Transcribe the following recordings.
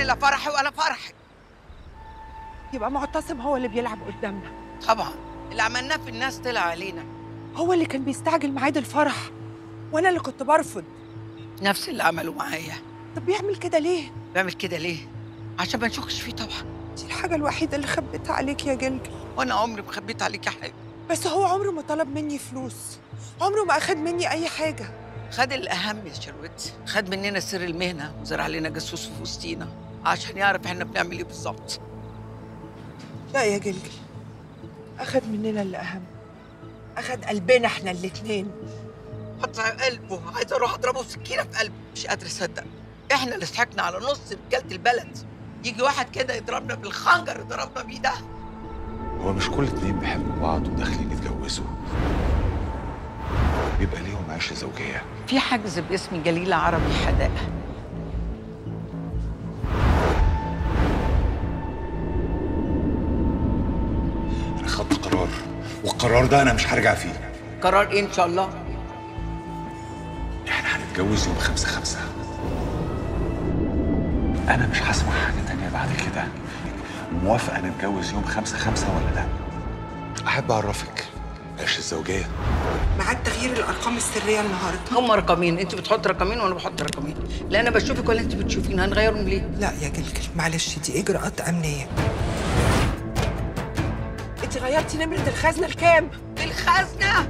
يعني لا فرحي ولا فرحك يبقى معتصم هو اللي بيلعب قدامنا طبعا اللي عملناه في الناس طلع علينا هو اللي كان بيستعجل ميعاد الفرح وانا اللي كنت برفض نفس اللي عملوا معايا طب بيعمل كده ليه بعمل كده ليه عشان ما نشكش فيه طبعا دي الحاجه الوحيده اللي خبيتها عليك يا جلجل وانا عمري ما خبيت عليك حاجه بس هو عمره ما طلب مني فلوس عمره ما اخد مني اي حاجه خد الاهم يا شروت خد مننا سر المهنه وزرع لنا جاسوس في وسطينا عشان يعرف احنا بنعمل ايه بالظبط لا يا جلجل اخد مننا اللي اهم اخد قلبنا احنا الاتنين قطع قلبه عايز اروح اضربه سكينه في قلبه مش قادر اصدق احنا اللي ضحكنا على نص رجاله البلد يجي واحد كده يضربنا بالخنجر يضربنا بيه ده هو مش كل اتنين بيحبوا بعض وداخلين يتجوزوا بيبقى ليهم عيشة زوجية في حجز باسم جليله عربي حدائق أنا خدت قرار والقرار ده أنا مش هرجع فيه قرار ايه ان شاء الله إحنا هنتجوز يوم خمسة خمسة أنا مش هسمع حاجة تانية بعد كده موافقة نتجوز يوم خمسة خمسة ولا لا؟ أحب أعرفك عيش الزوجية ميعاد تغيير الارقام السريه النهارده هم رقمين انت بتحط رقمين وانا بحط رقمين لا انا بشوفك ولا انت بتشوفين هنغيرهم ليه لا يا جلجل معلش دي اجراءات امنيه انت غيرتي نمره الخزنه الكام الخزنه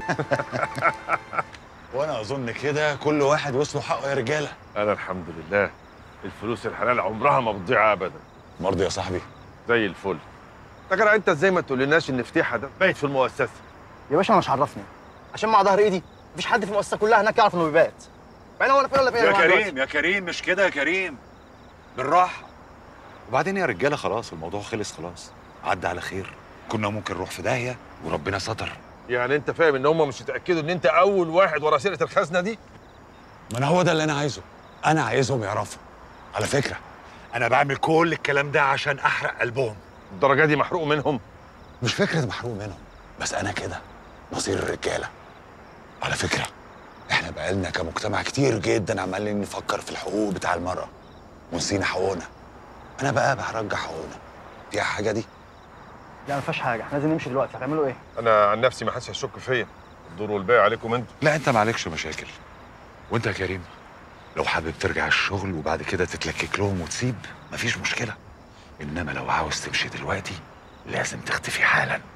وأنا أظن كده كل واحد وصله حقه يا رجالة انا الحمد لله الفلوس الحلال عمرها ما بتضيع ابدا مرضي يا صاحبي زي الفل يا جدع انت ازاي ما تقولناش ان فتيحه ده بايت في المؤسسه يا باشا انا مش عرفني عشان مع ظهر ايدي مفيش حد في المؤسسه كلها هناك يعرف انه بيبات بعدين هو انا فين ولا فين يا جماعة دلوقتي؟ كريم يا كريم مش كده يا كريم بالراحة وبعدين يا رجالة خلاص الموضوع خلص خلاص عدى على خير كنا ممكن نروح في داهية وربنا ستر يعني انت فاهم ان هم مش يتاكدوا ان انت اول واحد ورا سرقه الخزنه دي ما انا هو ده اللي انا عايزه انا عايزهم يعرفوا على فكرة انا بعمل كل الكلام ده عشان احرق قلبهم الدرجه دي محروق منهم مش فكرة محروق منهم بس انا كده مصير الرجالة على فكرة احنا بقالنا كمجتمع كتير جدا عمالين نفكر في الحقوق بتاع المرأة ونسينا حقوقنا انا بقى هرجع حقوقنا فيها حاجة دي لا ما فيهاش حاجه احنا لازم نمشي دلوقتي هتعملوا ايه انا عن نفسي ما حدش هيشك فيا الدور والباقي عليكم انتوا لا انت معلكش مشاكل وانت يا كريم لو حابب ترجع الشغل وبعد كده تتلكك لهم وتسيب مفيش مشكلة انما لو عاوز تمشي دلوقتي لازم تختفي حالا